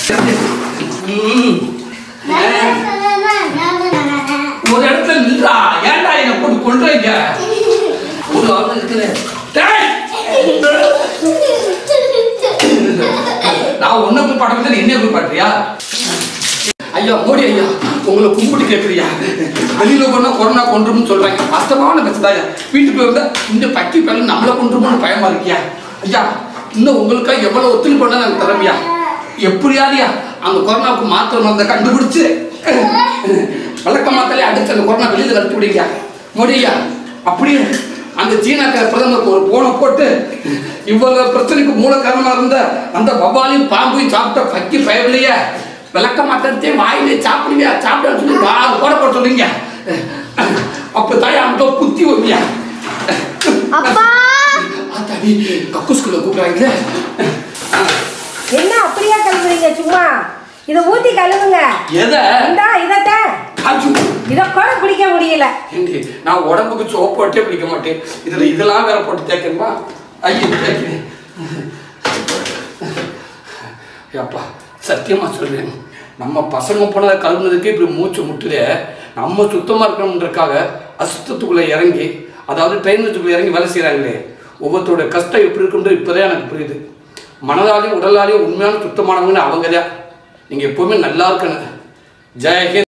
ம். ஒரு இடத்துல நின்றா ஏன்டா என்னை போட்டு கொள்றீங்க ஒரு ஆள் இருக்குது டேய்! நான் உன்னை போய் பாடுறது என்ன போய் பாடுறியா ஐயா மோடி ஐயா உங்களை கும்பிட்டு கேட்குறியா வெளியில போனா கொரோனா கொன்றும்னு சொல்றாங்க வாஸ்தவமான பேசுதாயா வீட்டுக்கு வந்தா இந்த பக்கி பேல நம்மளை கொன்றுமோன்னு பயமா இருக்கியா ஐயா இன்னும் உங்களுக்கா எவ்வளவு ஒத்துழைப்பு பண்ண நாங்கள் தரம்பியா எப்படியாதியா அந்த கொரோனாவுக்கு மாத்திரை மருந்தை கண்டுபிடிச்சு வழக்க மாத்திரையே அடிச்சு அந்த கொரோனா வெளியில கட்டு விடுங்க மோடி ஐயா அப்படியே அந்த சீனாக்கார பிரதமருக்கு ஒரு போனை போட்டு இவ்வளவு பிரச்சனைக்கு மூல காரணமா இருந்த அந்த வவ்வாலையும் பாம்பையும் சாப்பிட்ட பக்கி பயவில்லையே விளக்க மாட்டே வாயிலே சாப்பிடுங்க சாப்பிட சொல்லி நாலு போட போட சொல்லுங்க அப்ப தாய் அந்த புத்தி வருவியா அப்பா ஆத்தாடி கக்குஸ்குள்ள கூப்பிடுறாங்களே என்ன அப்படியே கழுவுறீங்க சும்மா இதை ஊத்தி கழுவுங்க எதை இந்தா இதத்தான் காஞ்சு இதை கூட பிடிக்க முடியல ஏண்டி நான் உடம்புக்கு சோப்பு போட்டே பிடிக்க மாட்டேன் இதுல இதெல்லாம் வேற போட்டு தேய்க்கணுமா ஐயோ தேய்க்கிறேன் அப்பா சத்தியமா சொல்றேன் நம்ம பசங்க போனதை கழுவுனதுக்கு இப்படி மூச்சு முட்டுதே நம்ம சுத்தமா இருக்கணுன்றதுக்காக அசுத்தத்துக்குள்ள இறங்கி அதாவது ட்ரெயினுக்குள்ள இறங்கி வேலை செய்றாங்களே ஒவ்வொருத்தரோட கஷ்டம் எப்படி இருக்குன்றது இப்போதான் எனக்கு புரியுது மனதாலையும் உடலாலையும் உண்மையான சுத்தமானவங்கன்னு அவங்க தான் நீங்கள் எப்போவுமே நல்லா இருக்கணும் ஜெயஹிந்த்